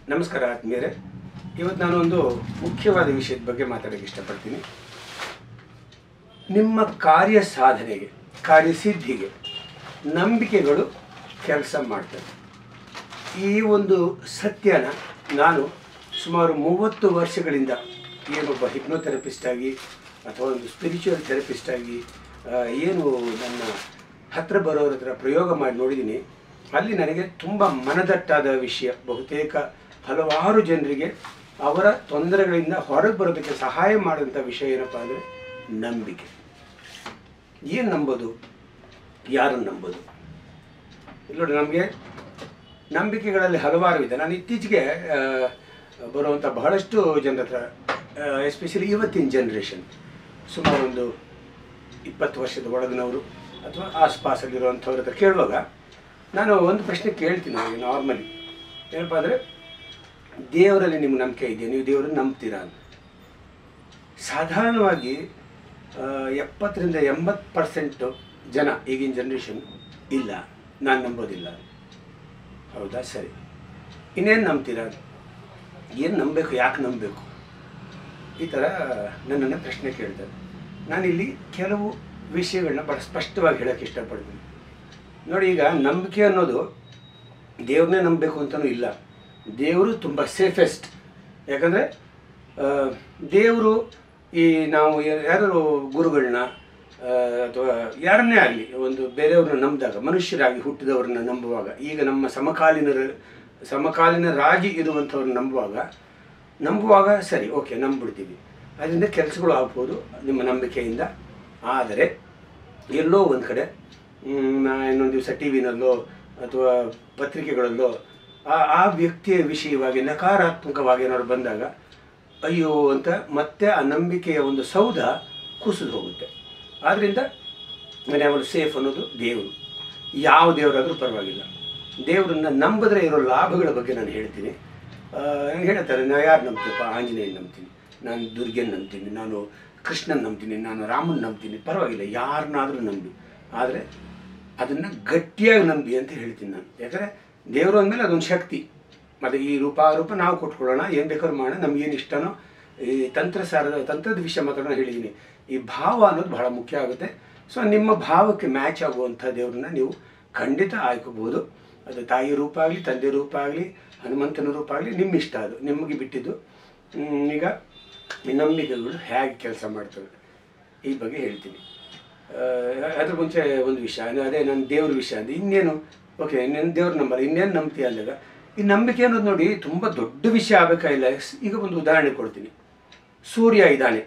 ನಮಸ್ಕಾರ ಆತ್ಮೀಯರೇ ಇವತ್ತು ನಾನು ಒಂದು ಮುಖ್ಯವಾದ ವಿಷಯದ ಬಗ್ಗೆ ಮಾತಾಡೋಕ್ಕೆ ಇಷ್ಟಪಡ್ತೀನಿ ನಿಮ್ಮ ಕಾರ್ಯ ಸಾಧನೆಗೆ ಕಾರ್ಯಸಿದ್ಧಿಗೆ ನಂಬಿಕೆಗಳು ಕೆಲಸ ಮಾಡ್ತವೆ ಈ ಒಂದು ಸತ್ಯನ ನಾನು ಸುಮಾರು ಮೂವತ್ತು ವರ್ಷಗಳಿಂದ ಏನೊಬ್ಬ ಹಿಪ್ನೋಥೆರಪಿಸ್ಟ್ ಆಗಿ ಅಥವಾ ಒಂದು ಸ್ಪಿರಿಚುವಲ್ ಥೆರಪಿಸ್ಟ್ ಆಗಿ ಆ, ಏನು ನನ್ನ ಹತ್ರ ಬರೋರ ಹತ್ರ ಪ್ರಯೋಗ ಮಾಡಿ ನೋಡಿದ್ದೀನಿ ಅಲ್ಲಿ ನನಗೆ ತುಂಬ ಮನದಟ್ಟಾದ ವಿಷಯ ಬಹುತೇಕ ಹಲವಾರು ಜನರಿಗೆ ಅವರ ತೊಂದರೆಗಳಿಂದ ಹೊರಗೆ ಬರೋದಕ್ಕೆ ಸಹಾಯ ಮಾಡೋಂಥ ವಿಷಯ ಏನಪ್ಪ ಅಂದರೆ ನಂಬಿಕೆ ಏನು ನಂಬೋದು ಯಾರನ್ನು ನಂಬೋದು ಇಲ್ಲಿ ನೋಡಿ ನಮಗೆ ನಂಬಿಕೆಗಳಲ್ಲಿ ಹಲವಾರು ಇದೆ ನಾನು ಇತ್ತೀಚೆಗೆ ಆ, ಬರುವಂಥ ಬಹಳಷ್ಟು ಜನರ ಹತ್ರ ಎಸ್ಪೆಷಲಿ ಇವತ್ತಿನ ಜನ್ರೇಷನ್ ಸುಮಾರು ಒಂದು ಇಪ್ಪತ್ತು ವರ್ಷದ ಒಳಗಿನವರು ಅಥವಾ ಆಸ್ಪಾಸಲ್ಲಿರುವಂಥವ್ರ ಹತ್ರ ಕೇಳುವಾಗ ನಾನು ಒಂದು ಪ್ರಶ್ನೆ ಕೇಳ್ತೀನಿ ಅವ್ರಿಗೆ ನಾರ್ಮಲಿ ಏನಪ್ಪ ಅಂದರೆ ದೇವರಲ್ಲಿ ನಿಮ್ಗೆ ನಂಬಿಕೆ ಇದೆಯಾ ನೀವು ದೇವರನ್ನು ನಂಬ್ತೀರಾ ಅಂತ ಸಾಧಾರಣವಾಗಿ ಆ, ಎಪ್ಪತ್ತರಿಂದ ಎಂಬತ್ತು ಪರ್ಸೆಂಟು ಜನ ಈಗಿನ ಜನ್ರೇಷನ್ ಇಲ್ಲ ನಾನು ನಂಬೋದಿಲ್ಲ ಹೌದಾ ಸರಿ ಇನ್ನೇನು ನಂಬ್ತೀರಾ ಏನು ನಂಬಬೇಕು ಯಾಕೆ ನಂಬಬೇಕು ಈ ಥರ ನನ್ನನ್ನು ಪ್ರಶ್ನೆ ಕೇಳ್ತಾರೆ ನಾನಿಲ್ಲಿ ಕೆಲವು ವಿಷಯಗಳನ್ನ ಭಾಳ ಸ್ಪಷ್ಟವಾಗಿ ಹೇಳೋಕ್ಕೆ ಇಷ್ಟಪಡ್ತೀನಿ ನೋಡಿ ಈಗ ನಂಬಿಕೆ ಅನ್ನೋದು ದೇವ್ರನ್ನೇ ನಂಬಬೇಕು ಅಂತಲೂ ಇಲ್ಲ ದೇವರು ತುಂಬ ಸೇಫೆಸ್ಟ್ ಯಾಕಂದರೆ ದೇವರು ಈ ನಾವು ಯಾರು ಗುರುಗಳನ್ನ ಅಥವಾ ಯಾರನ್ನೇ ಆಗಲಿ ಒಂದು ಬೇರೆಯವ್ರನ್ನ ನಂಬಿದಾಗ ಮನುಷ್ಯರಾಗಿ ಹುಟ್ಟಿದವ್ರನ್ನ ನಂಬುವಾಗ ಈಗ ನಮ್ಮ ಸಮಕಾಲೀನರ ಸಮಕಾಲೀನರಾಗಿ ಇರುವಂಥವ್ರನ್ನ ನಂಬುವಾಗ ನಂಬುವಾಗ ಸರಿ ಓಕೆ ನಂಬಿಡ್ತೀವಿ ಅದರಿಂದ ಕೆಲಸಗಳು ಆಗ್ಬೋದು ನಿಮ್ಮ ನಂಬಿಕೆಯಿಂದ ಆದರೆ ಎಲ್ಲೋ ಒಂದು ಕಡೆ ಮ್, ನಾ ಇನ್ನೊಂದು ದಿವಸ ಟಿ ವಿನಲ್ಲೋ ಅಥವಾ ಪತ್ರಿಕೆಗಳಲ್ಲೋ ಆ ಆ ವ್ಯಕ್ತಿಯ ವಿಷಯವಾಗಿ ನಕಾರಾತ್ಮಕವಾಗಿ ಏನಾದ್ರು ಬಂದಾಗ ಅಯ್ಯೋ ಅಂತ ಮತ್ತೆ ಆ ನಂಬಿಕೆಯ ಒಂದು ಸೌಧ ಕುಸಿದು ಹೋಗುತ್ತೆ ಆದ್ದರಿಂದ ಮನೆ ಅವರು ಸೇಫ್ ಅನ್ನೋದು ದೇವರು ಯಾವ ದೇವರಾದರೂ ಪರವಾಗಿಲ್ಲ ದೇವರನ್ನ ನಂಬಿದ್ರೆ ಇರೋ ಲಾಭಗಳ ಬಗ್ಗೆ ನಾನು ಹೇಳ್ತೀನಿ ನನಗೆ ಹೇಳ್ತಾರೆ ನಾನು ಯಾರು ನಂಬ್ತೀನಪ್ಪ ಆಂಜನೇಯನ ನಂಬ್ತೀನಿ ನಾನು ದುರ್ಗೆನ ನಂಬ್ತೀನಿ ನಾನು ಕೃಷ್ಣನ್ ನಂಬ್ತೀನಿ ನಾನು ರಾಮನ್ ನಂಬ್ತೀನಿ ಪರವಾಗಿಲ್ಲ ಯಾರನ್ನಾದರೂ ನಂಬಿ ಆದರೆ ಅದನ್ನು ಗಟ್ಟಿಯಾಗಿ ನಂಬಿ ಅಂತ ಹೇಳ್ತೀನಿ ನಾನು ಯಾಕಂದರೆ ದೇವರು ಅಂದಮೇಲೆ ಅದೊಂದು ಶಕ್ತಿ ಮತ್ತು ಈ ರೂಪ ಆ ರೂಪ ನಾವು ಕೊಟ್ಕೊಳ್ಳೋಣ ಏನು ಬೇಕಾದ್ರೂ ಮಾಡೋಣ ನಮಗೇನು ಇಷ್ಟನೋ ಈ ತಂತ್ರಸಾರದ ತಂತ್ರದ ವಿಷಯ ಮಾತಾಡೋಣ ಹೇಳಿದ್ದೀನಿ ಈ ಭಾವ ಅನ್ನೋದು ಬಹಳ ಮುಖ್ಯ ಆಗುತ್ತೆ ಸೊ ನಿಮ್ಮ ಭಾವಕ್ಕೆ ಮ್ಯಾಚ್ ಆಗುವಂಥ ದೇವ್ರನ್ನ ನೀವು ಖಂಡಿತ ಆಯ್ಕೋಬೋದು ಅದು ತಾಯಿ ರೂಪ ಆಗಲಿ ತಂದೆ ರೂಪ ಆಗಲಿ ಹನುಮಂತನ ರೂಪ ಆಗಲಿ ನಿಮ್ಮ ಇಷ್ಟ ಅದು ನಿಮಗೆ ಬಿಟ್ಟಿದ್ದು ಹ್ಮ್, ಈಗ ಈ ನಂಬಿಕೆಗಳು ಹೇಗೆ ಕೆಲಸ ಮಾಡ್ತವೆ ಈ ಬಗ್ಗೆ ಹೇಳ್ತೀನಿ ಆ, ಅದ್ರ ಮುಂಚೆ ಒಂದು ವಿಷಯ ಅದು ಅದೇ ನನ್ನ ದೇವ್ರ ವಿಷಯ ಅಂದರೆ ಇನ್ನೇನು ಓಕೆ ಇನ್ನೇನು ದೇವ್ರ ನಂಬಲ್ಲ ಇನ್ನೇನು ನಂಬ್ತೀಯ ಅಂದಾಗ ಈ ನಂಬಿಕೆ ಅನ್ನೋದು ನೋಡಿ ತುಂಬ ದೊಡ್ಡ ವಿಷಯ ಆಗಬೇಕಾಗಿಲ್ಲ ಈಗ ಒಂದು ಉದಾಹರಣೆ ಕೊಡ್ತೀನಿ ಸೂರ್ಯ ಇದ್ದಾನೆ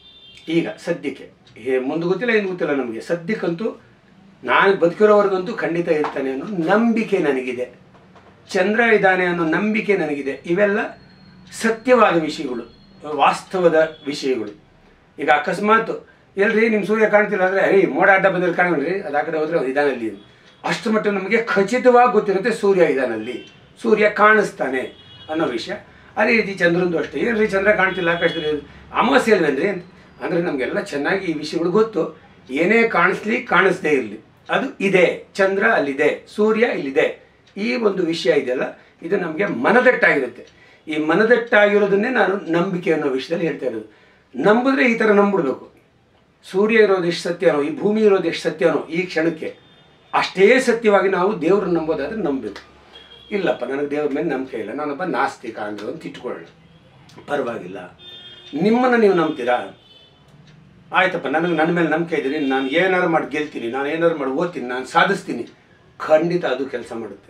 ಈಗ ಸದ್ಯಕ್ಕೆ ಹೇ ಮುಂದೆ ಗೊತ್ತಿಲ್ಲ ಏನು ಗೊತ್ತಿಲ್ಲ ನಮಗೆ ಸದ್ಯಕ್ಕಂತೂ ನಾನು ಬದುಕಿರೋವರೆಗಂತೂ ಖಂಡಿತ ಇರ್ತಾನೆ ಅನ್ನೋ ನಂಬಿಕೆ ನನಗಿದೆ ಚಂದ್ರ ಇದ್ದಾನೆ ಅನ್ನೋ ನಂಬಿಕೆ ನನಗಿದೆ ಇವೆಲ್ಲ ಸತ್ಯವಾದ ವಿಷಯಗಳು ವಾಸ್ತವದ ವಿಷಯಗಳು ಈಗ ಅಕಸ್ಮಾತ್ ಎಲ್ರಿ ನಿಮ್ಮ ಸೂರ್ಯ ಕಾಣ್ತಿಲ್ಲ ಅಂದರೆ ಅರೇ ಮೋಡ ಅಡ್ಡ ಬಂದಲ್ಲಿ ಕಾಣೋಣ್ರಿ ಅದು ಆ ಕಡೆ ಹೋದ್ರೆ ಅವ್ನು ಇದಾನಲ್ಲಿ ಅಷ್ಟು ಮಟ್ಟ ನಮಗೆ ಖಚಿತವಾಗಿ ಗೊತ್ತಿರುತ್ತೆ ಸೂರ್ಯ ಇದಾನಲ್ಲಿ ಸೂರ್ಯ ಕಾಣಿಸ್ತಾನೆ ಅನ್ನೋ ವಿಷಯ ಅದೇ ರೀತಿ ಚಂದ್ರಂದು ಅಷ್ಟೇ ಏನ್ರಿ ಚಂದ್ರ ಕಾಣ್ತಿಲ್ಲ ಆಕಾಶದಲ್ಲಿ ಅಮಾವಾಸ್ಯೆ ಅಲ್ವೇನ್ರಿ ಅಂತ ಅಂದರೆ ನಮಗೆಲ್ಲ ಚೆನ್ನಾಗಿ ಈ ವಿಷಯಗಳು ಗೊತ್ತು ಏನೇ ಕಾಣಿಸ್ಲಿ ಕಾಣಿಸ್ದೇ ಇರಲಿ ಅದು ಇದೆ ಚಂದ್ರ ಅಲ್ಲಿದೆ ಸೂರ್ಯ ಇಲ್ಲಿದೆ ಈ ಒಂದು ವಿಷಯ ಇದೆಯಲ್ಲ ಇದು ನಮಗೆ ಮನದಟ್ಟಾಗಿರುತ್ತೆ ಈ ಮನದಟ್ಟಾಗಿರೋದನ್ನೇ ನಾನು ನಂಬಿಕೆ ಅನ್ನೋ ವಿಷಯದಲ್ಲಿ ಹೇಳ್ತಾ ಇರೋದು ನಂಬಿದ್ರೆ ಈ ಥರ ನಂಬಿಡ್ಬೇಕು ಸೂರ್ಯ ಇರೋದು ಎಷ್ಟು ಸತ್ಯನೋ ಈ ಭೂಮಿ ಇರೋದು ಎಷ್ಟು ಸತ್ಯನೋ ಈ ಕ್ಷಣಕ್ಕೆ ಅಷ್ಟೇ ಸತ್ಯವಾಗಿ ನಾವು ದೇವ್ರನ್ನ ನಂಬೋದಾದ್ರೆ ನಂಬಬೇಕು ಇಲ್ಲಪ್ಪ ನನಗೆ ದೇವ್ರ ಮೇಲೆ ನಂಬಿಕೆ ಇಲ್ಲ ನಾನೊಬ್ಬ ನಾಸ್ತಿಕ ಅಂದರು ಅಂತ ಇಟ್ಕೊಳ್ಳೋಣ ಪರವಾಗಿಲ್ಲ ನಿಮ್ಮನ್ನು ನೀವು ನಂಬ್ತೀರಾ ಆಯ್ತಪ್ಪ ನನಗೆ ನನ್ನ ಮೇಲೆ ನಂಬಿಕೆ ಇದ್ದೀನಿ ನಾನು ಏನಾರು ಮಾಡಿ ಗೆಲ್ತೀನಿ ನಾನು ಏನಾರು ಮಾಡಿ ಓದ್ತೀನಿ ನಾನು ಸಾಧಿಸ್ತೀನಿ ಖಂಡಿತ ಅದು ಕೆಲಸ ಮಾಡುತ್ತೆ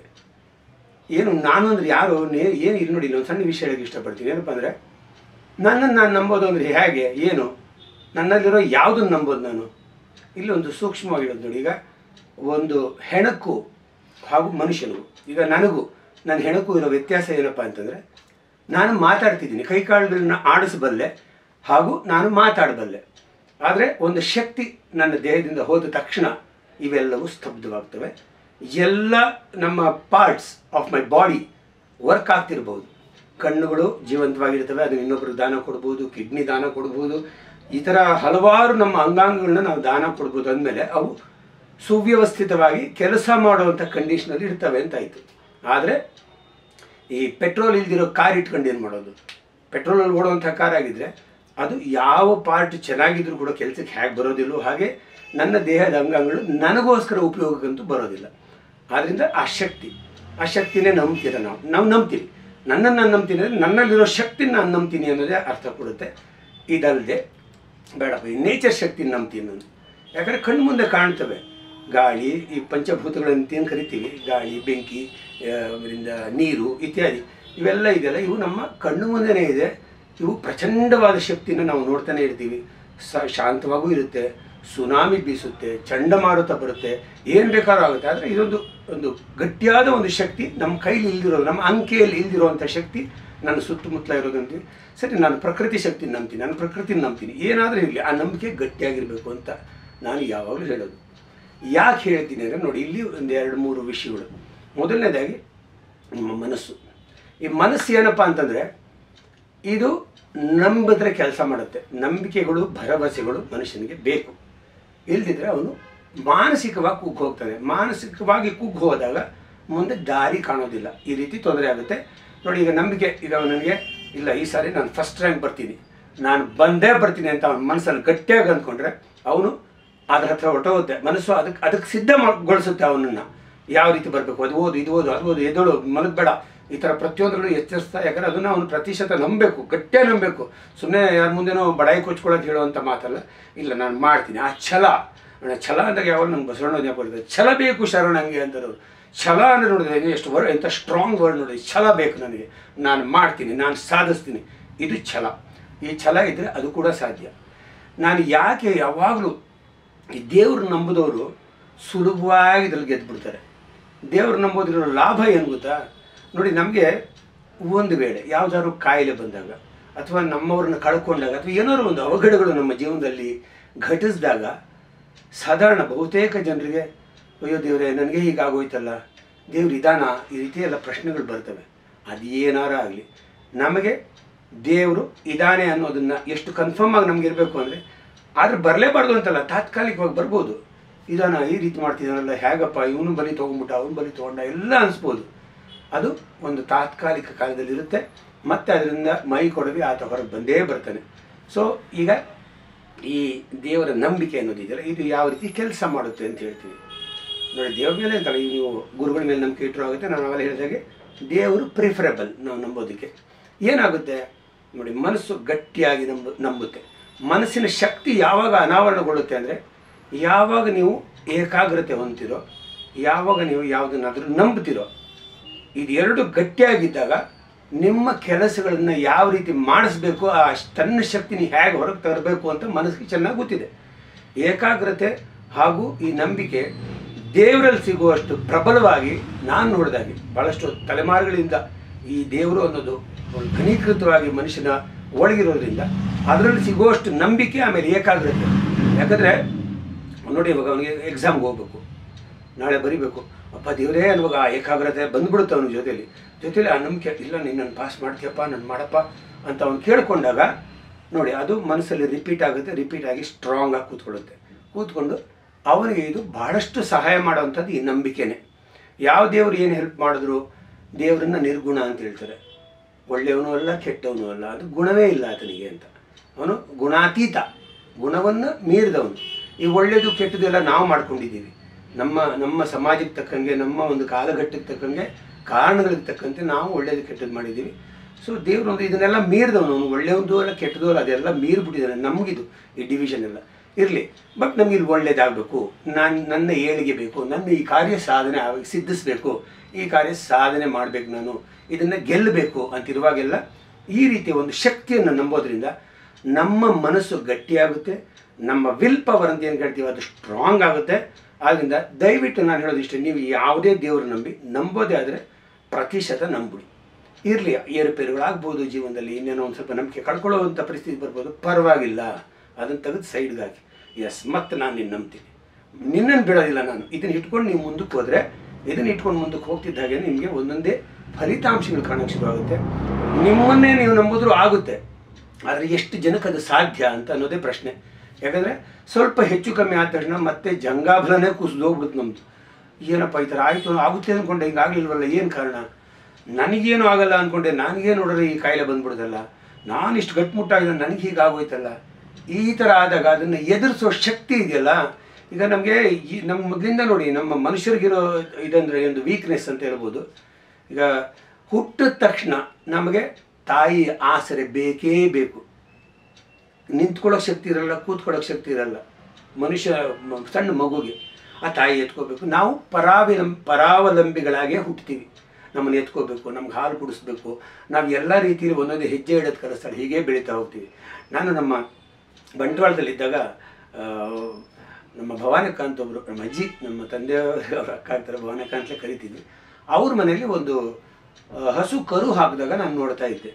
ಏನು ನಾನು ಅಂದ್ರೆ ಯಾರು ನೇ- ಏನು ಇಲ್ಲಿ ನೋಡಿ ಒಂದು ಸಣ್ಣ ವಿಷಯ ಹೇಳಕ್ಕೆ ಇಷ್ಟಪಡ್ತೀನಿ ಏನಪ್ಪ ಅಂದರೆ ನನ್ನನ್ನು ನಾನು ನಂಬೋದು ಅಂದರೆ ಹೇಗೆ ಏನು ನನ್ನಲ್ಲಿರೋ ಯಾವುದನ್ನು ನಂಬೋದು ನಾನು ಇಲ್ಲಿ ಒಂದು ಸೂಕ್ಷ್ಮವಾಗಿರೋದು ನೋಡಿ ಈಗ ಒಂದು ಹೆಣಕ್ಕೂ ಹಾಗೂ ಮನುಷ್ಯನಿಗೂ ಈಗ ನನಗೂ ನನ್ನ ಹೆಣಕ್ಕೂ ಇರೋ ವ್ಯತ್ಯಾಸ ಏನಪ್ಪ ಅಂತಂದರೆ ನಾನು ಮಾತಾಡ್ತಿದ್ದೀನಿ ಕೈಕಾಳುಗಳನ್ನ ಆಡಿಸಬಲ್ಲೆ ಹಾಗೂ ನಾನು ಮಾತಾಡಬಲ್ಲೆ ಆದರೆ ಒಂದು ಶಕ್ತಿ ನನ್ನ ದೇಹದಿಂದ ಹೋದ ತಕ್ಷಣ ಇವೆಲ್ಲವೂ ಸ್ತಬ್ಧವಾಗ್ತವೆ ಎಲ್ಲ ನಮ್ಮ parts of my body work ಆಗ್ತಿರ್ಬೋದು ಕಣ್ಣುಗಳು ಜೀವಂತವಾಗಿರ್ತವೆ ಅದನ್ನು ಇನ್ನೊಬ್ಬರಿಗೆ ದಾನ ಕೊಡ್ಬೋದು ಕಿಡ್ನಿ ದಾನ ಕೊಡ್ಬೋದು ಈ ಥರ ಹಲವಾರು ನಮ್ಮ ಅಂಗಾಂಗಗಳನ್ನ ನಾವು ದಾನ ಕೊಡ್ಬೋದು ಅಂದಮೇಲೆ ಅವು ಸುವ್ಯವಸ್ಥಿತವಾಗಿ ಕೆಲಸ ಮಾಡುವಂಥ ಕಂಡೀಷನಲ್ಲಿ ಇರ್ತವೆ ಅಂತಾಯಿತು ಆದರೆ ಈ ಪೆಟ್ರೋಲ್ ಇಲ್ದಿರೋ ಕಾರ್ ಇಟ್ಕೊಂಡು ಏನು ಮಾಡೋದು ಪೆಟ್ರೋಲಲ್ಲಿ ಓಡುವಂಥ ಕಾರ್ ಆಗಿದ್ರೆ ಅದು ಯಾವ ಪಾರ್ಟ್ ಚೆನ್ನಾಗಿದ್ರೂ ಕೂಡ ಕೆಲಸಕ್ಕೆ ಹೇಗೆ ಬರೋದಿಲ್ಲೋ ಹಾಗೆ ನನ್ನ ದೇಹದ ಅಂಗಾಂಗಗಳು ನನಗೋಸ್ಕರ ಉಪಯೋಗಕ್ಕಂತೂ ಬರೋದಿಲ್ಲ ಆದ್ದರಿಂದ ಆ ಶಕ್ತಿ ಆ ಶಕ್ತಿನೇ ನಂಬ್ತೀರ ನಾವು ನಾವು ನಂಬ್ತೀವಿ ನನ್ನನ್ನು ನಾನು ನಂಬ್ತೀನಿ ಅಂದರೆ ನನ್ನಲ್ಲಿರೋ ಶಕ್ತಿನ ನಾನು ನಂಬ್ತೀನಿ ಅನ್ನೋದೇ ಅರ್ಥ ಕೊಡುತ್ತೆ ಇದಲ್ಲದೆ ಬೇಡಪ್ಪ ಈ ನೇಚರ್ ಶಕ್ತಿನ ನಂಬ್ತೀನಿ ನಾನು ಯಾಕಂದರೆ ಕಣ್ಣು ಮುಂದೆ ಕಾಣ್ತವೆ ಗಾಳಿ ಈ ಪಂಚಭೂತಗಳನ್ನು ಏನು ಕರಿತೀವಿ ಗಾಳಿ ಬೆಂಕಿ ಆ, ಆಮೇಲಿಂದ ನೀರು ಇತ್ಯಾದಿ ಇವೆಲ್ಲ ಇದೆಯಲ್ಲ ಇವು ನಮ್ಮ ಕಣ್ಣು ಮುಂದೆನೇ ಇದೆ ಇವು ಪ್ರಚಂಡವಾದ ಶಕ್ತಿನ ನಾವು ನೋಡ್ತಾನೆ ಇರ್ತೀವಿ ಸ ಶಾಂತವಾಗೂ ಇರುತ್ತೆ ಸುನಾಮಿ ಬೀಸುತ್ತೆ ಚಂಡಮಾರುತ ಬರುತ್ತೆ ಏನು ಬೇಕಾದ್ರೂ ಆಗುತ್ತೆ ಆದರೆ ಇದೊಂದು ಒಂದು ಗಟ್ಟಿಯಾದ ಒಂದು ಶಕ್ತಿ ನಮ್ಮ ಕೈಲಿ ಇಲ್ದಿರೋದು ನಮ್ಮ ಅಂಕೆಯಲ್ಲಿ ಇಲ್ದಿರುವಂಥ ಶಕ್ತಿ ನನ್ನ ಸುತ್ತಮುತ್ತಲ ಇರೋದಂತೀವಿ ಸರಿ ನಾನು ಪ್ರಕೃತಿ ಶಕ್ತಿ ನಂಬ್ತೀನಿ ನಾನು ಪ್ರಕೃತಿನ ನಂಬ್ತೀನಿ ಏನಾದರೂ ಇರಲಿ ಆ ನಂಬಿಕೆ ಗಟ್ಟಿಯಾಗಿರಬೇಕು ಅಂತ ನಾನು ಯಾವಾಗಲೂ ಹೇಳೋದು ಯಾಕೆ ಹೇಳ್ತೀನಿ ಅಂದರೆ ನೋಡಿ ಇಲ್ಲಿ ಒಂದು ಎರಡು ಮೂರು ವಿಷಯಗಳು ಮೊದಲನೇದಾಗಿ ನಮ್ಮ ಮನಸ್ಸು ಈ ಮನಸ್ಸು ಏನಪ್ಪ ಅಂತಂದರೆ ಇದು ನಂಬಿದ್ರೆ ಕೆಲಸ ಮಾಡುತ್ತೆ ನಂಬಿಕೆಗಳು ಭರವಸೆಗಳು ಮನುಷ್ಯನಿಗೆ ಬೇಕು ಇಲ್ದಿದ್ರೆ ಅವನು ಮಾನಸಿಕವಾಗಿ ಕುಗ್ಗಿ ಹೋಗ್ತಾನೆ ಮಾನಸಿಕವಾಗಿ ಕುಗ್ಗಿ ಹೋದಾಗ ಮುಂದೆ ದಾರಿ ಕಾಣೋದಿಲ್ಲ ಈ ರೀತಿ ತೊಂದರೆ ಆಗುತ್ತೆ ನೋಡಿ ಈಗ ನಂಬಿಕೆ ಈಗ ನನಗೆ ಇಲ್ಲ ಈ ಸಾರಿ ನಾನು ಫಸ್ಟ್ ರ್ಯಾಂಕ್ ಬರ್ತೀನಿ ನಾನು ಬಂದೇ ಬರ್ತೀನಿ ಅಂತ ಅವನ ಮನಸ್ಸಲ್ಲಿ ಗಟ್ಟಿಯಾಗಿ ಅಂದ್ಕೊಂಡ್ರೆ ಅವನು ಅದ್ರ ಹತ್ರ ಹೊಟ್ಟೋಗುತ್ತೆ ಮನಸ್ಸು ಅದಕ್ಕೆ ಅದಕ್ಕೆ ಸಿದ್ಧಗೊಳಿಸುತ್ತೆ ಅವನನ್ನು ಯಾವ ರೀತಿ ಬರಬೇಕು ಅದು ಓದು ಇದು ಓದು ಅದು ಓದು ಎದೋಳು ಮಲಗಬೇಡ ಈ ಥರ ಪ್ರತಿಯೊಂದರಲ್ಲೂ ಎಚ್ಚರಿಸ್ತಾ ಯಾಕಂದ್ರೆ ಅದನ್ನು ಅವನು ಪ್ರತಿಶತ ನಂಬಬೇಕು ಗಟ್ಟಿಯಾಗಿ ನಂಬಬೇಕು ಸುಮ್ಮನೆ ಯಾರ ಮುಂದೆನೋ ಬಡಾಯಿ ಕೊಚ್ಕೊಳ್ಳೋದು ಹೇಳುವಂಥ ಮಾತಲ್ಲ ಇಲ್ಲ ನಾನು ಮಾಡ್ತೀನಿ ಆ ಛಲ ಅಣ್ಣ ಛಲ ಅಂದಾಗ ಯಾವಾಗ ನಂಗೆ ಬಸವಣ್ಣ ಜ್ಞಾಪಕ ಬರ್ತದೆ ಛಲ ಬೇಕು ಶರಣಂಗೆ ಅಂತಾರೆ ಅವ್ರು ಛಲ ಅಂದರೆ ನೋಡಿದ್ರೆ ಎಷ್ಟು ವರ್ಡ್ ಎಂಥ ಸ್ಟ್ರಾಂಗ್ ವರ್ಡ್ ನೋಡಿ ಛಲ ಬೇಕು ನನಗೆ ನಾನು ಮಾಡ್ತೀನಿ ನಾನು ಸಾಧಿಸ್ತೀನಿ ಇದು ಛಲ ಈ ಛಲ ಇದ್ದರೆ ಅದು ಕೂಡ ಸಾಧ್ಯ ನಾನು ಯಾಕೆ ಯಾವಾಗಲೂ ಈ ದೇವ್ರು ನಂಬಿದವರು ಸುಲಭವಾಗಿ ಇದ್ರಲ್ಲಿ ಗೆದ್ದುಬಿಡ್ತಾರೆ ದೇವ್ರು ನಂಬೋದಿರೋ ಲಾಭ ಏನು ಗೊತ್ತಾ ನೋಡಿ ನಮಗೆ ಒಂದು ವೇಳೆ ಯಾವುದಾದ್ರು ಕಾಯಿಲೆ ಬಂದಾಗ ಅಥವಾ ನಮ್ಮವ್ರನ್ನ ಕಳ್ಕೊಂಡಾಗ ಅಥವಾ ಏನಾದ್ರು ಒಂದು ಅವಘಡಗಳು ನಮ್ಮ ಜೀವನದಲ್ಲಿ ಘಟಿಸಿದಾಗ ಸಾಧಾರಣ ಬಹುತೇಕ ಜನರಿಗೆ ಅಯ್ಯೋ ದೇವರೇ ನನಗೆ ಹೀಗಾಗೋಯ್ತಲ್ಲ ದೇವ್ರು ಇದಾನ ಈ ರೀತಿ ಎಲ್ಲ ಪ್ರಶ್ನೆಗಳು ಬರ್ತವೆ ಅದು ಏನಾರ ಆಗಲಿ ನಮಗೆ ದೇವರು ಇದಾನೆ ಅನ್ನೋದನ್ನು ಎಷ್ಟು ಕನ್ಫರ್ಮ್ ಆಗಿ ನಮ್ಗೆ ಇರಬೇಕು ಅಂದರೆ ಆದ್ರೆ ಬರಲೇಬಾರ್ದು ಅಂತಲ್ಲ ತಾತ್ಕಾಲಿಕವಾಗಿ ಬರ್ಬೋದು ಇದಾನ ಈ ರೀತಿ ಮಾಡ್ತಿದ್ದಾನಲ್ಲ ಹೇಗಪ್ಪ ಇವನು ಬಲಿ ತೊಗೊಂಬಿಟ್ಟ ಅವನು ಬಲಿ ತೊಗೊಂಡ ಎಲ್ಲ ಅನಿಸ್ಬೋದು ಅದು ಒಂದು ತಾತ್ಕಾಲಿಕ ಕಾಲದಲ್ಲಿರುತ್ತೆ ಮತ್ತೆ ಅದರಿಂದ ಮೈ ಕೊಡವಿ ಆತ ಹೊರಗೆ ಬಂದೇ ಬರ್ತಾನೆ ಸೊ ಈಗ ಈ ದೇವರ ನಂಬಿಕೆ ಅನ್ನೋದಿದೆಯಲ್ಲ ಇದು ಯಾವ ರೀತಿ ಕೆಲಸ ಮಾಡುತ್ತೆ ಅಂತ ಹೇಳ್ತೀವಿ ನೋಡಿ ದೇವ್ರ ಮೇಲೆ ಅಂತಲ್ಲ ಈಗ ನೀವು ಗುರುಗಳ ಮೇಲೆ ನಂಬಿಕೆ ಇಟ್ಟರು ಆಗುತ್ತೆ ನಾನು ಅವೆಲ್ಲ ಹೇಳಿದಾಗೆ ದೇವರು ಪ್ರಿಫರಬಲ್ ನಾವು ನಂಬೋದಕ್ಕೆ ಏನಾಗುತ್ತೆ ನೋಡಿ ಮನಸ್ಸು ಗಟ್ಟಿಯಾಗಿ ನಂಬ ನಂಬುತ್ತೆ ಮನಸ್ಸಿನ ಶಕ್ತಿ ಯಾವಾಗ ಅನಾವರಣಗೊಳ್ಳುತ್ತೆ ಅಂದರೆ ಯಾವಾಗ ನೀವು ಏಕಾಗ್ರತೆ ಹೊಂದ್ತಿರೋ ಯಾವಾಗ ನೀವು ಯಾವುದನ್ನಾದರೂ ನಂಬ್ತಿರೋ ಇದೆರಡು ಗಟ್ಟಿಯಾಗಿದ್ದಾಗ ನಿಮ್ಮ ಕೆಲಸಗಳನ್ನು ಯಾವ ರೀತಿ ಮಾಡಿಸ್ಬೇಕು ಆ ಶ್- ತನ್ನ ಶಕ್ತಿನ ಹೇಗೆ ಹೊರಗೆ ತರಬೇಕು ಅಂತ ಮನಸ್ಸಿಗೆ ಚೆನ್ನಾಗಿ ಗೊತ್ತಿದೆ ಏಕಾಗ್ರತೆ ಹಾಗೂ ಈ ನಂಬಿಕೆ ದೇವರಲ್ಲಿ ಸಿಗುವಷ್ಟು ಪ್ರಬಲವಾಗಿ ನಾನು ನೋಡಿದಾಗೆ ಭಾಳಷ್ಟು ತಲೆಮಾರುಗಳಿಂದ ಈ ದೇವರು ಅನ್ನೋದು ಒಂದು ಘನೀಕೃತವಾಗಿ ಮನುಷ್ಯನ ಒಳಗಿರೋದ್ರಿಂದ ಅದರಲ್ಲಿ ಸಿಗುವಷ್ಟು ನಂಬಿಕೆ ಆಮೇಲೆ ಏಕಾಗ್ರತೆ ಯಾಕಂದರೆ ನೋಡಿ ಇವಾಗ ಅವನಿಗೆ ಎಕ್ಸಾಮ್ಗೆ ಹೋಗ್ಬೇಕು ನಾಳೆ ಬರಿಬೇಕು ಅಪ್ಪ ದೇವರೇ ಅನ್ನುವಾಗ ಆ ಏಕಾಗ್ರತೆ ಬಂದ್ಬಿಡುತ್ತೆ ಅವನ ಜೊತೆಲಿ ಜೊತೆಲಿ ಆ ನಂಬಿಕೆ ಇಲ್ಲ ನೀನು ನನ್ನ ಪಾಸ್ ಮಾಡ್ತೀಯಪ್ಪ ನಾನು ಮಾಡಪ್ಪ ಅಂತ ಅವ್ನು ಕೇಳ್ಕೊಂಡಾಗ ನೋಡಿ ಅದು ಮನಸ್ಸಲ್ಲಿ ರಿಪೀಟ್ ಆಗುತ್ತೆ ರಿಪೀಟ್ ಆಗಿ ಸ್ಟ್ರಾಂಗ್ ಆಗಿ ಕೂತ್ಕೊಳ್ಳುತ್ತೆ ಕೂತ್ಕೊಂಡು ಅವನಿಗೆ ಇದು ಬಹಳಷ್ಟು ಸಹಾಯ ಮಾಡೋವಂಥದ್ದು ಈ ನಂಬಿಕೆನೇ ಯಾವ ದೇವರು ಏನು ಹೆಲ್ಪ್ ಮಾಡಿದ್ರು ದೇವರನ್ನ ನಿರ್ಗುಣ ಅಂತ ಹೇಳ್ತಾರೆ ಒಳ್ಳೆಯವನು ಅಲ್ಲ ಕೆಟ್ಟವನು ಅಲ್ಲ ಅದು ಗುಣವೇ ಇಲ್ಲ ಆತನಿಗೆ ಅಂತ ಅವನು ಗುಣಾತೀತ ಗುಣವನ್ನು ಮೀರಿದವನು ಈ ಒಳ್ಳೆಯದು ಕೆಟ್ಟದ್ದು ಎಲ್ಲ ನಾವು ಮಾಡ್ಕೊಂಡಿದ್ದೀವಿ ನಮ್ಮ ನಮ್ಮ ಸಮಾಜಕ್ಕೆ ತಕ್ಕಂಗೆ ನಮ್ಮ ಒಂದು ಕಾಲಘಟ್ಟಕ್ಕೆ ತಕ್ಕಂಗೆ ಕಾರಣಗಳಿಗೆ ತಕ್ಕಂತೆ ನಾವು ಒಳ್ಳೇದು ಕೆಟ್ಟದ್ದು ಮಾಡಿದ್ದೀವಿ ಸೊ ದೇವರು ಒಂದು ಇದನ್ನೆಲ್ಲ ಮೀರಿದವನು ಅವನು ಒಳ್ಳೆಯದು ಅಲ್ಲ ಕೆಟ್ಟದ್ದು ಅಲ್ಲ ಅದೆಲ್ಲ ಮೀರಿಬಿಟ್ಟಿದ್ದಾನೆ ನಮಗಿದು ಈ ಡಿವಿಷನ್ ಎಲ್ಲ ಇರಲಿ ಬಟ್ ನಮ್ಗೆ ಇಲ್ಲಿ ಒಳ್ಳೇದಾಗಬೇಕು ನಾನು ನನ್ನ ಏಳಿಗೆ ಬೇಕು ನನ್ನ ಈ ಕಾರ್ಯ ಸಾಧನೆ ಆಗ ಸಿದ್ಧಿಸಬೇಕು ಈ ಕಾರ್ಯ ಸಾಧನೆ ಮಾಡಬೇಕು ನಾನು ಇದನ್ನು ಗೆಲ್ಲಬೇಕು ಅಂತಿರುವಾಗೆಲ್ಲ ಈ ರೀತಿಯ ಒಂದು ಶಕ್ತಿಯನ್ನು ನಂಬೋದ್ರಿಂದ ನಮ್ಮ ಮನಸ್ಸು ಗಟ್ಟಿಯಾಗುತ್ತೆ ನಮ್ಮ ವಿಲ್ ಪವರ್ ಅಂತ ಏನು ಹೇಳ್ತೀವಿ ಅದು ಸ್ಟ್ರಾಂಗ್ ಆಗುತ್ತೆ ಆದ್ದರಿಂದ ದಯವಿಟ್ಟು ನಾನು ಹೇಳೋದಿಷ್ಟೇ ನೀವು ಯಾವುದೇ ದೇವರು ನಂಬಿ ನಂಬೋದೇ ಆದರೆ ಪ್ರತಿಶತ ನಂಬಿಡಿ ಇರಲಿ ಏರುಪೇರುಗಳಾಗ್ಬೋದು ಜೀವನದಲ್ಲಿ ಇನ್ನೇನೋ ಒಂದು ಸ್ವಲ್ಪ ನಂಬಿಕೆ ಕಳ್ಕೊಳ್ಳೋವಂಥ ಪರಿಸ್ಥಿತಿ ಬರ್ಬೋದು ಪರವಾಗಿಲ್ಲ ಅದನ್ನು ತೆಗೆದು ಸೈಡ್ಗೆ ಹಾಕಿ ಎಸ್ ಮತ್ತೆ ನಾನು ನಿನ್ನ ನಂಬ್ತೀನಿ ನಿನ್ನನ್ನು ಬಿಡೋದಿಲ್ಲ ನಾನು ಇದನ್ನು ಇಟ್ಕೊಂಡು ನೀವು ಮುಂದಕ್ಕೆ ಹೋದರೆ ಇದನ್ನು ಇಟ್ಕೊಂಡು ಮುಂದಕ್ಕೆ ಹೋಗ್ತಿದ್ದ ಹಾಗೆ ನಿಮಗೆ ಒಂದೊಂದೇ ಫಲಿತಾಂಶಗಳು ಕಾಣೋಕ್ಕೆ ಶುರು ಆಗುತ್ತೆ ನಿಮ್ಮನ್ನೇ ನೀವು ನಂಬಿದ್ರೂ ಆಗುತ್ತೆ ಆದರೆ ಎಷ್ಟು ಜನಕ್ಕೆ ಅದು ಸಾಧ್ಯ ಅಂತ ಅನ್ನೋದೇ ಪ್ರಶ್ನೆ ಯಾಕಂದರೆ ಸ್ವಲ್ಪ ಹೆಚ್ಚು ಕಮ್ಮಿ ಆದ ತಕ್ಷಣ ಮತ್ತೆ ಜಂಗಾಬಲನೇ ಕುಸಿದೋಗ್ಬಿಡುತ್ತೆ ನಮ್ಮದು ಏನಪ್ಪ ಈ ಥರ ಆಯಿತು ಆಗುತ್ತೆ ಅಂದ್ಕೊಂಡೆ ಹಿಂಗೆ ಆಗಲಿಲ್ವಲ್ಲ ಏನು ಕಾರಣ ನನಗೇನು ಆಗಲ್ಲ ಅಂದ್ಕೊಂಡೆ ನನಗೇ ನೋಡಿದ್ರೆ ಈ ಕಾಯಿಲೆ ಬಂದ್ಬಿಡ್ದಲ್ಲ ನಾನು ಇಷ್ಟು ಗಟ್ಟಿಮುಟ್ಟಾಗಿದೆ ನನಗೆ ಹೀಗೆ ಆಗೋಯ್ತಲ್ಲ ಈ ಥರ ಆದಾಗ ಅದನ್ನು ಎದುರಿಸೋ ಶಕ್ತಿ ಇದೆಯಲ್ಲ ಈಗ ನಮಗೆ ಈ ನಮ್ಮ ಮೊದಲಿಂದ ನೋಡಿ ನಮ್ಮ ಮನುಷ್ಯರಿಗಿರೋ ಇದಂದರೆ ಒಂದು ವೀಕ್ನೆಸ್ ಅಂತ ಹೇಳ್ಬೋದು ಈಗ ಹುಟ್ಟಿದ ತಕ್ಷಣ ನಮಗೆ ತಾಯಿ ಆಸರೆ ಬೇಕೇ ಬೇಕು ನಿಂತ್ಕೊಳ್ಳೋಕೆ ಶಕ್ತಿ ಇರಲ್ಲ ಕೂತ್ಕೊಳ್ಳೋಕೆ ಶಕ್ತಿ ಇರಲ್ಲ ಮನುಷ್ಯ ಮ- ಸಣ್ಣ ಮಗುಗೆ ಆ ತಾಯಿ ಎತ್ಕೋಬೇಕು ನಾವು ಪರಾವಿಲಂ ಪರಾವಲಂಬಿಗಳಾಗೇ ಹುಟ್ತೀವಿ ನಮ್ಮನ್ನು ಎತ್ಕೋಬೇಕು ನಮ್ಗೆ ಹಾಲು ಕುಡಿಸ್ಬೇಕು ನಾವು ಎಲ್ಲ ರೀತಿಯಲ್ಲಿ ಒಂದೊಂದು ಹೆಜ್ಜೆ ಇಡೋದು ಕಲಿಸ್ತಾರೆ ಹೀಗೆ ಬೆಳೀತಾ ಹೋಗ್ತೀವಿ ನಾನು ನಮ್ಮ ಬಂಟ್ವಾಳದಲ್ಲಿದ್ದಾಗ ಆ, ನಮ್ಮ ಭವಾನಕ್ಕ ಅಂತ ಒಬ್ಬರು ನಮ್ಮ ಅಜ್ಜಿ ನಮ್ಮ ತಂದೆಯವ್ರ ಅಕ್ಕ ಆಗ್ತಾರೆ ಭವಾನಕ್ಕ ಅಂತಲೇ ಕರಿತಿದ್ವಿ ಅವ್ರ ಮನೆಯಲ್ಲಿ ಒಂದು ಆ, ಹಸು ಕರು ಹಾಕಿದಾಗ ನಾನು ನೋಡ್ತಾ ಇದ್ದೆ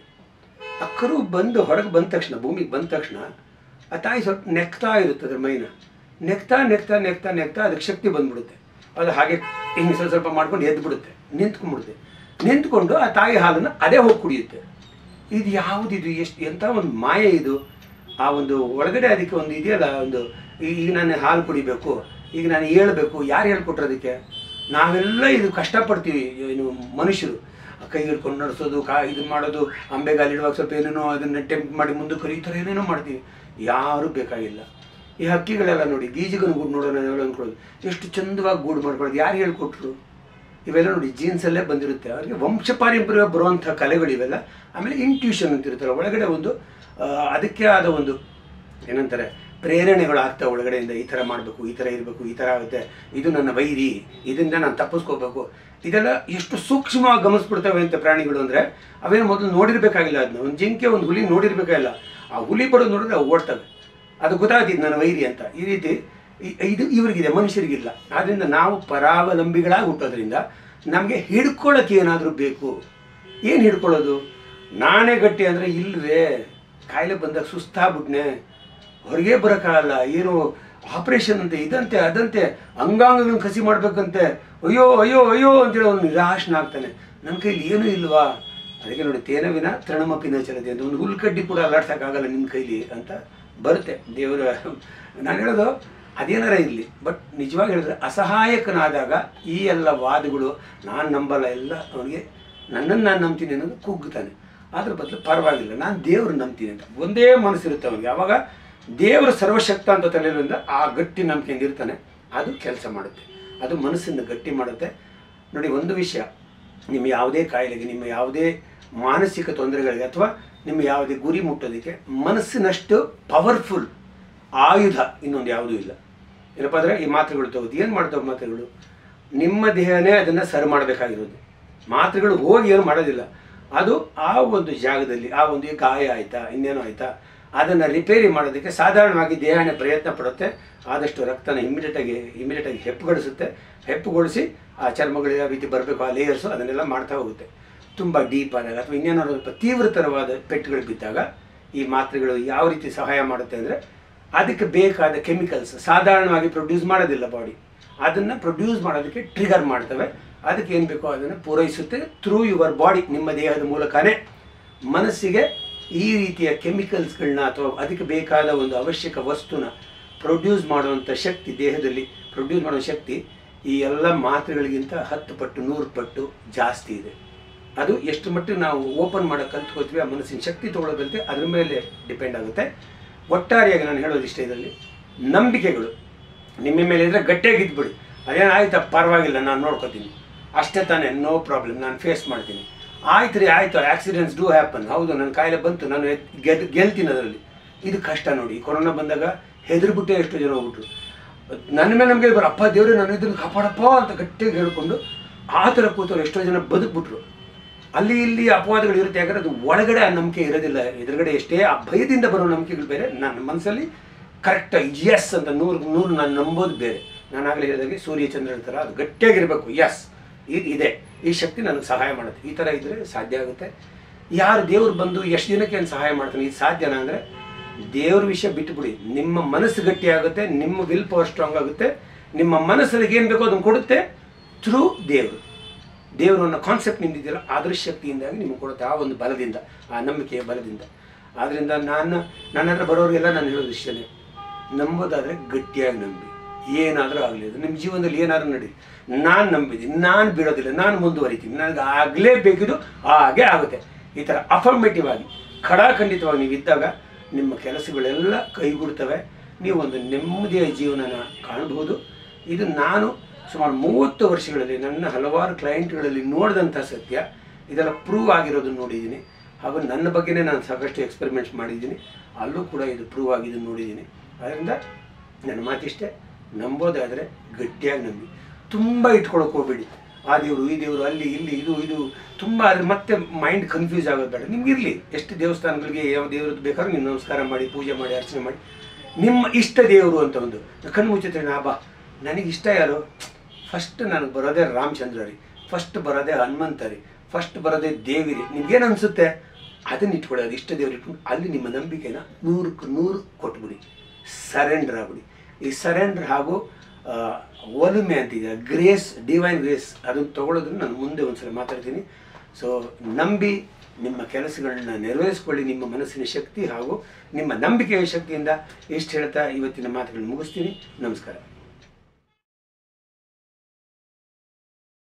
ಆ ಕರು ಬಂದು ಹೊರಗೆ ಬಂದ ತಕ್ಷಣ ಭೂಮಿಗೆ ಬಂದ ತಕ್ಷಣ ಆ ತಾಯಿ ಸ್ವಲ್ಪ ನೆಕ್ತಾ ಇರುತ್ತೆ ಅದ್ರ ಮೈನ ನೆಕ್ತಾ ನೆಕ್ತಾ ನೆಕ್ತಾ ನೆಕ್ತಾ ಅದಕ್ಕೆ ಶಕ್ತಿ ಬಂದ್ಬಿಡುತ್ತೆ ಅದು ಹಾಗೆ ಹಿಂಗೆ ಸ್ವಲ್ಪ ಸ್ವಲ್ಪ ಮಾಡ್ಕೊಂಡು ಎದ್ದು ಬಿಡುತ್ತೆ ನಿಂತ್ಕೊಂಡ್ಬಿಡುತ್ತೆ ನಿಂತ್ಕೊಂಡು ಆ ತಾಯಿ ಹಾಲನ್ನು ಅದೇ ಹೋಗಿ ಕುಡಿಯುತ್ತೆ ಇದು ಯಾವುದಿದು ಎಷ್ಟು ಎಂಥ ಒಂದು ಮಾಯೆ ಇದು ಆ ಒಂದು ಒಳಗಡೆ ಅದಕ್ಕೆ ಒಂದು ಇದೆಯಲ್ಲ ಒಂದು ಈ- ಈಗ ನಾನು ಹಾಲು ಕುಡಿಬೇಕು ಈಗ ನಾನು ಹೇಳ್ಬೇಕು ಯಾರು ಹೇಳ್ಕೊಟ್ರು ಅದಕ್ಕೆ ನಾವೆಲ್ಲ ಇದು ಕಷ್ಟಪಡ್ತೀವಿ ಏನು ಮನುಷ್ಯರು ಕೈ ಹಿಡ್ಕೊಂಡು ನಡೆಸೋದು ಕಾ ಇದು ಮಾಡೋದು ಅಂಬೆಗಾಲಿಡುವಾಗ ಸ್ವಲ್ಪ ಏನೇನೋ ಅದನ್ನು ಟೆಂಪ್ ಮಾಡಿ ಮುಂದಕ್ಕೆ ಕರಿ ಈ ಥರ ಏನೇನೋ ಮಾಡ್ತೀವಿ ಯಾರೂ ಬೇಕಾಗಿಲ್ಲ ಈ ಹಕ್ಕಿಗಳೆಲ್ಲ ನೋಡಿ ಗೀಜಿಗನ ಗೂಡು ನೋಡೋಣ ಹೇಳೋ ಅಂದ್ಕೊಳ್ಳೋದು ಎಷ್ಟು ಚಂದವಾಗಿ ಗೂಡು ಮಾಡ್ಕೊಳ್ಳೋದು ಯಾರು ಹೇಳ್ಕೊಟ್ರು ಇವೆಲ್ಲ ನೋಡಿ ಜೀನ್ಸಲ್ಲೇ ಬಂದಿರುತ್ತೆ ಅವರಿಗೆ ವಂಶ ಪಾರಂಪರ್ಯ ಬರುವಂಥ ಕಲೆಗಳಿವೆಲ್ಲ ಆಮೇಲೆ ಇಂಟ್ಯೂಷನ್ ಅಂತ ಇರ್ತಾರೆ ಒಳಗಡೆ ಒಂದು ಆ, ಅದಕ್ಕೆ ಆದ ಒಂದು ಏನಂತಾರೆ ಪ್ರೇರಣೆಗಳು ಆಗ್ತವೆ ಒಳಗಡೆಯಿಂದ ಈ ಥರ ಮಾಡಬೇಕು ಈ ಥರ ಇರಬೇಕು ಈ ಥರ ಆಗುತ್ತೆ ಇದು ನನ್ನ ವೈರಿ ಇದರಿಂದ ನಾನು ತಪ್ಪಿಸ್ಕೋಬೇಕು ಇದೆಲ್ಲ ಎಷ್ಟು ಸೂಕ್ಷ್ಮವಾಗಿ ಗಮನಿಸ್ಬಿಡ್ತವೆ ಅಂತ ಪ್ರಾಣಿಗಳು ಅಂದರೆ ಅವೇನು ಮೊದಲು ನೋಡಿರ್ಬೇಕಾಗಿಲ್ಲ ಅದನ್ನ ಒಂದು ಜಿಂಕೆ ಒಂದು ಹುಲಿ ನೋಡಿರ್ಬೇಕಾಗಿಲ್ಲ ಆ ಹುಲಿ ಬರೋದು ನೋಡಿದ್ರೆ ಅವು ಓಡ್ತವೆ ಅದು ಗೊತ್ತಾಗ್ತಿದ್ದು ನನ್ನ ವೈರಿ ಅಂತ ಈ ರೀತಿ ಇ- ಇದು ಇವ್ರಿಗಿದೆ ಮನುಷ್ಯರಿಗಿಲ್ಲ ಆದ್ದರಿಂದ ನಾವು ಪರಾವಲಂಬಿಗಳಾಗಿ ಹುಟ್ಟೋದ್ರಿಂದ ನಮಗೆ ಹಿಡ್ಕೊಳ್ಳೋಕೆ ಏನಾದರೂ ಬೇಕು ಏನು ಹಿಡ್ಕೊಳ್ಳೋದು ನಾನೇ ಗಟ್ಟಿ ಅಂದರೆ ಇಲ್ವೇ ಕಾಯಿಲೆ ಬಂದಾಗ ಸುಸ್ತಾಗ್ಬಿಟ್ನೆ ಹೊರಗೆ ಬರೋಕ್ಕಾಗಲ್ಲ ಏನು ಆಪ್ರೇಷನ್ ಅಂತೆ ಇದಂತೆ ಅದಂತೆ ಅಂಗಾಂಗಗಳನ್ನ ಕಸಿ ಮಾಡ್ಬೇಕಂತೆ ಅಯ್ಯೋ ಅಯ್ಯೋ ಅಯ್ಯೋ ಅಂತೇಳಿ ಅವನು ನಿರಾಶನಾಗ್ತಾನೆ ನನ್ನ ಕೈಲಿ ಏನೂ ಇಲ್ವಾ ಅದಕ್ಕೆ ನೋಡಿ ತೇನವಿನ ತೃಣಮಪಿನ ಚಲತೆ ಅಂತ ಒಂದು ಹುಲ್ಕಡ್ಡಿ ಕೂಡ ಅಲ್ಲಾಡ್ಸೋಕ್ಕಾಗಲ್ಲ ನಿಮ್ಮ ಕೈಲಿ ಅಂತ ಬರುತ್ತೆ ದೇವರ ನಾನು ಹೇಳೋದು ಅದೇನಾರ ಇರಲಿ ಬಟ್ ನಿಜವಾಗಿ ಹೇಳಿದ್ರೆ ಅಸಹಾಯಕನಾದಾಗ ಈ ಎಲ್ಲ ವಾದಗಳು ನಾನು ನಂಬಲ್ಲ ಎಲ್ಲ ಅವನಿಗೆ ನನ್ನನ್ನು ನಾನು ನಂಬ್ತೀನಿ ಅನ್ನೋದು ಕುಗ್ಗುತ್ತಾನೆ ಅದ್ರ ಬದಲು ಪರವಾಗಿಲ್ಲ ನಾನು ದೇವ್ರು ನಂಬ್ತೀನಿ ಅಂತ ಒಂದೇ ಮನಸ್ಸಿರುತ್ತೆ ಅವನಿಗೆ ಆವಾಗ ದೇವರು ಸರ್ವಶಕ್ತ ಅಂತ ತಲೆಯಿಂದ ಆ ಗಟ್ಟಿ ನಂಬಿಕೆಯಿಂದ ಇರ್ತಾನೆ ಅದು ಕೆಲಸ ಮಾಡುತ್ತೆ ಅದು ಮನಸ್ಸನ್ನು ಗಟ್ಟಿ ಮಾಡುತ್ತೆ ನೋಡಿ ಒಂದು ವಿಷಯ ನಿಮ್ಮ ಯಾವುದೇ ಕಾಯಿಲೆಗೆ ನಿಮ್ಮ ಯಾವುದೇ ಮಾನಸಿಕ ತೊಂದರೆಗಳಿಗೆ ಅಥವಾ ನಿಮ್ಮ ಯಾವುದೇ ಗುರಿ ಮುಟ್ಟೋದಕ್ಕೆ ಮನಸ್ಸಿನಷ್ಟು ಪವರ್ಫುಲ್ ಆಯುಧ ಇನ್ನೊಂದು ಯಾವುದೂ ಇಲ್ಲ ಏನಪ್ಪ ಅಂದರೆ ಈ ಮಾತ್ರೆಗಳು ತಗೋದು ಏನು ಮಾಡ್ತಾವೆ ಮಾತ್ರೆಗಳು ನಿಮ್ಮ ದೇಹನೇ ಅದನ್ನು ಸರಿ ಮಾಡಬೇಕಾಗಿರೋದು ಮಾತ್ರೆಗಳು ಹೋಗಿ ಏನು ಮಾಡೋದಿಲ್ಲ ಅದು ಆ ಒಂದು ಜಾಗದಲ್ಲಿ ಆ ಒಂದು ಈ ಗಾಯ ಆಯಿತಾ ಇನ್ನೇನೋ ಆಯಿತಾ ಅದನ್ನು ರಿಪೇರಿ ಮಾಡೋದಕ್ಕೆ ಸಾಧಾರಣವಾಗಿ ದೇಹನೇ ಪ್ರಯತ್ನ ಪಡುತ್ತೆ ಆದಷ್ಟು ರಕ್ತನ ಇಮಿಡಿಯೇಟಾಗಿ ಇಮಿಡಿಯೇಟಾಗಿ ಹೆಪ್ಪುಗೊಳಿಸುತ್ತೆ ಹೆಪ್ಪುಗೊಳಿಸಿ ಆ ಚರ್ಮಗಳು ಯಾವ ರೀತಿ ಬರಬೇಕು ಆ ಲೇಯರ್ಸು ಅದನ್ನೆಲ್ಲ ಮಾಡ್ತಾ ಹೋಗುತ್ತೆ ತುಂಬ ಡೀಪ್ ಆದಾಗ ಅಥವಾ ಇನ್ನೇನಾದ್ರು ಸ್ವಲ್ಪ ತೀವ್ರತರವಾದ ಪೆಟ್ಟುಗಳು ಬಿದ್ದಾಗ ಈ ಮಾತ್ರೆಗಳು ಯಾವ ರೀತಿ ಸಹಾಯ ಮಾಡುತ್ತೆ ಅಂದರೆ ಅದಕ್ಕೆ ಬೇಕಾದ ಕೆಮಿಕಲ್ಸ್ ಸಾಧಾರಣವಾಗಿ ಪ್ರೊಡ್ಯೂಸ್ ಮಾಡೋದಿಲ್ಲ ಬಾಡಿ ಅದನ್ನು ಪ್ರೊಡ್ಯೂಸ್ ಮಾಡೋದಕ್ಕೆ ಟ್ರಿಗರ್ ಮಾಡ್ತವೆ ಅದಕ್ಕೆ ಏನು ಬೇಕೋ ಅದನ್ನು ಪೂರೈಸುತ್ತೆ ಥ್ರೂ ಯುವರ್ ಬಾಡಿ ನಿಮ್ಮ ದೇಹದ ಮೂಲಕನೇ ಮನಸ್ಸಿಗೆ ಈ ರೀತಿಯ ಕೆಮಿಕಲ್ಸ್ಗಳನ್ನ ಅಥವಾ ಅದಕ್ಕೆ ಬೇಕಾದ ಒಂದು ಅವಶ್ಯಕ ವಸ್ತುನ ಪ್ರೊಡ್ಯೂಸ್ ಮಾಡುವಂಥ ಶಕ್ತಿ ದೇಹದಲ್ಲಿ ಪ್ರೊಡ್ಯೂಸ್ ಮಾಡೋ ಶಕ್ತಿ ಈ ಎಲ್ಲ ಮಾತ್ರೆಗಳಿಗಿಂತ ಹತ್ತು ಪಟ್ಟು ನೂರು ಪಟ್ಟು ಜಾಸ್ತಿ ಇದೆ ಅದು ಎಷ್ಟು ಮಟ್ಟಿಗೆ ನಾವು ಓಪನ್ ಮಾಡೋಕೆ ಕಲ್ತ್ಕೋತೀವಿ ಆ ಮನಸ್ಸಿನ ಶಕ್ತಿ ತೊಗೊಳೋದಂತೆ ಅದ್ರ ಮೇಲೆ ಡಿಪೆಂಡ್ ಆಗುತ್ತೆ ಒಟ್ಟಾರೆಯಾಗಿ ನಾನು ಹೇಳೋದು ಇಷ್ಟ ಇದರಲ್ಲಿ ನಂಬಿಕೆಗಳು ನಿಮ್ಮ ಮೇಲೆ ಇದ್ದರೆ ಗಟ್ಟಿಯಾಗಿ ಇದ್ಬಿಡಿ ಅದೇನು ಆಯ್ತಾ ಪರವಾಗಿಲ್ಲ ನಾನು ನೋಡ್ಕೋತೀನಿ ಅಷ್ಟೇ ತಾನೇ ನೋ ಪ್ರಾಬ್ಲಮ್ ನಾನು ಫೇಸ್ ಮಾಡ್ತೀನಿ ಆಯ್ತು ರೀ ಆಯಿತು ಆಕ್ಸಿಡೆಂಟ್ಸ್ ಡೂ ಹ್ಯಾಪನ್ ಹೌದು ನನ್ನ ಕಾಯಿಲೆ ಬಂತು ನಾನು ಎದ್- ಗೆದ್ ಗೆಲ್ತೀನಿ ಅದರಲ್ಲಿ ಇದು ಕಷ್ಟ ನೋಡಿ ಈ ಕೊರೋನಾ ಬಂದಾಗ ಹೆದರ್ಬಿಟ್ಟೆ ಎಷ್ಟೋ ಜನ ಹೋಗ್ಬಿಟ್ರು ನನ್ನ ಮೇಲೆ ನಮಗೆ ಬರೋ ಅಪ್ಪ ದೇವ್ರೆ ನಾನು ಇದನ್ನು ಕಾಪಾಡಪ್ಪ ಅಂತ ಗಟ್ಟಿಯಾಗಿ ಹೇಳ್ಕೊಂಡು ಆ ಥರ ಕೂತವ್ರು ಎಷ್ಟೋ ಜನ ಬದುಕ್ಬಿಟ್ರು ಅಲ್ಲಿ ಇಲ್ಲಿ ಅಪವಾದಗಳು ಇರುತ್ತೆ ಯಾಕಂದ್ರೆ ಅದು ಒಳಗಡೆ ಆ ನಂಬಿಕೆ ಇರೋದಿಲ್ಲ ಎದುರುಗಡೆ ಎಷ್ಟೇ ಆ ಭಯದಿಂದ ಬರೋ ನಂಬಿಕೆಗಳು ಬೇರೆ ನನ್ನ ಮನಸ್ಸಲ್ಲಿ ಕರೆಕ್ಟ್ ಎಸ್ ಅಂತ ನೂರು ನೂರು ನಾನು ನಂಬೋದು ಬೇರೆ ನಾನು ಆಗಲೇ ಹೇಳಿದಾಗೆ ಸೂರ್ಯ ಚಂದ್ರ ಥರ ಅದು ಗಟ್ಟಿಯಾಗಿರಬೇಕು ಎಸ್ ಇದು ಇದೆ ಈ ಶಕ್ತಿ ನನಗೆ ಸಹಾಯ ಮಾಡುತ್ತೆ ಈ ಥರ ಇದ್ದರೆ ಸಾಧ್ಯ ಆಗುತ್ತೆ ಯಾರು ದೇವ್ರು ಬಂದು ಎಷ್ಟು ದಿನಕ್ಕೆ ಏನು ಸಹಾಯ ಮಾಡ್ತಾನೆ ಇದು ಸಾಧ್ಯನಾ ಅಂದರೆ ದೇವ್ರ ವಿಷಯ ಬಿಟ್ಟುಬಿಡಿ ನಿಮ್ಮ ಮನಸ್ಸು ಗಟ್ಟಿ ಆಗುತ್ತೆ ನಿಮ್ಮ ವಿಲ್ ಪವರ್ ಸ್ಟ್ರಾಂಗ್ ಆಗುತ್ತೆ ನಿಮ್ಮ ಮನಸ್ಸಲ್ಲಿ ಏನು ಬೇಕೋ ಅದನ್ನು ಕೊಡುತ್ತೆ ಥ್ರೂ ದೇವರು ದೇವರು ಅನ್ನೋ ಕಾನ್ಸೆಪ್ಟ್ ನಿಂದಿದೆಯಲ್ಲ ಅದ್ರ ಶಕ್ತಿಯಿಂದಾಗಿ ನಿಮಗೆ ಕೊಡುತ್ತೆ ಆ ಒಂದು ಬಲದಿಂದ ಆ ನಂಬಿಕೆಯ ಬಲದಿಂದ ಆದ್ದರಿಂದ ನಾನು ನನ್ನ ಹತ್ರ ಬರೋರಿಗೆಲ್ಲ ನಾನು ಹೇಳೋದು ಇಷ್ಟನೇ ನಂಬೋದಾದರೆ ಗಟ್ಟಿಯಾಗಿ ನಂಬಿ ಏನಾದರೂ ಆಗಲಿ ಅದು ನಿಮ್ಮ ಜೀವನದಲ್ಲಿ ಏನಾದರೂ ನಡಿ ನಾನು ನಂಬಿದ್ದೀನಿ ನಾನು ಬಿಡೋದಿಲ್ಲ ನಾನು ಮುಂದುವರಿತೀನಿ ನನಗೆ ಆಗಲೇಬೇಕಿದ್ದು ಹಾಗೆ ಆಗುತ್ತೆ ಈ ಥರ ಅಫರ್ಮೇಟಿವ್ ಆಗಿ ಖಡಾಖಂಡಿತವಾಗಿ ನೀವು ಇದ್ದಾಗ ನಿಮ್ಮ ಕೆಲಸಗಳೆಲ್ಲ ಕೈಗೂಡ್ತವೆ ನೀವು ಒಂದು ನೆಮ್ಮದಿಯ ಜೀವನನ ಕಾಣಬಹುದು ಇದು ನಾನು ಸುಮಾರು ಮೂವತ್ತು ವರ್ಷಗಳಲ್ಲಿ ನನ್ನ ಹಲವಾರು ಕ್ಲೈಂಟ್ಗಳಲ್ಲಿ ನೋಡಿದಂಥ ಸತ್ಯ ಇದೆಲ್ಲ ಪ್ರೂವ್ ಆಗಿರೋದನ್ನು ನೋಡಿದ್ದೀನಿ ಹಾಗೂ ನನ್ನ ಬಗ್ಗೆನೇ ನಾನು ಸಾಕಷ್ಟು ಎಕ್ಸ್ಪೆರಿಮೆಂಟ್ಸ್ ಮಾಡಿದ್ದೀನಿ ಅಲ್ಲೂ ಕೂಡ ಇದು ಪ್ರೂವ್ ಆಗಿದ್ದನ್ನು ನೋಡಿದ್ದೀನಿ ಅದರಿಂದ ನನ್ನ ಮಾತಿಷ್ಟೇ ನಂಬೋದಾದರೆ ಗಟ್ಟಿಯಾಗಿ ನಂಬಿ ತುಂಬ ಇಟ್ಕೊಳಕ್ಕೆ ಹೋಗ್ಬೇಡಿ ಆ ದೇವರು ಈ ದೇವರು ಅಲ್ಲಿ ಇಲ್ಲಿ ಇದು ಇದು ತುಂಬ ಅದ್ರ ಮತ್ತೆ ಮೈಂಡ್ ಕನ್ಫ್ಯೂಸ್ ಆಗೋದು ಬೇಡ ನಿಮ್ಗೆ ಇರಲಿ ಎಷ್ಟು ದೇವಸ್ಥಾನಗಳಿಗೆ ಯಾವ ದೇವ್ರದ್ದು ಬೇಕಾದ್ರೂ ನೀವು ನಮಸ್ಕಾರ ಮಾಡಿ ಪೂಜೆ ಮಾಡಿ ಅರ್ಚನೆ ಮಾಡಿ ನಿಮ್ಮ ಇಷ್ಟ ದೇವರು ಅಂತ ಒಂದು ಕಣ್ಣು ಮುಚ್ಚಿದ್ರೆ ನಾ ಬಾ ನನಗೆ ಇಷ್ಟ ಯಾರು ಫಸ್ಟ್ ನನಗೆ ಬರೋದೇ ರಾಮಚಂದ್ರ ರೀ ಫಸ್ಟ್ ಬರೋದೇ ಹನುಮಂತ ರೀ ಫಸ್ಟ್ ಬರೋದೇ ದೇವಿರಿ ನಿಮ್ಗೇನು ಅನಿಸುತ್ತೆ ಅದನ್ನ ಇಟ್ಕೊಳ್ಳಿ ಅದು ಇಷ್ಟ ದೇವ್ರು ಇಟ್ಕೊಂಡು ಅಲ್ಲಿ ನಿಮ್ಮ ನಂಬಿಕೆನ ನೂರಕ್ಕೆ ನೂರು ಕೊಟ್ಬಿಡಿ ಸರೆಂಡರ್ ಆಗ್ಬಿಡಿ ಈ ಸರೆಂಡರ್ ಹಾಗೂ ಆ, ಒಲುಮೆ ಅಂತಿದೆ ಗ್ರೇಸ್ ಡಿವೈನ್ ಗ್ರೇಸ್ ಅದನ್ನು ತಗೊಳ್ಳೋದನ್ನು ನಾನು ಮುಂದೆ ಒಂದ್ಸಲ ಮಾತಾಡ್ತೀನಿ ಸೊ ನಂಬಿ ನಿಮ್ಮ ಕೆಲಸಗಳನ್ನ ನೆರವೇರಿಸ್ಕೊಳ್ಳಿ ನಿಮ್ಮ ಮನಸ್ಸಿನ ಶಕ್ತಿ ಹಾಗೂ ನಿಮ್ಮ ನಂಬಿಕೆಯ ಶಕ್ತಿಯಿಂದ ಇಷ್ಟು ಹೇಳ್ತಾ ಇವತ್ತಿನ ಮಾತುಗಳನ್ನು ಮುಗಿಸ್ತೀನಿ ನಮಸ್ಕಾರ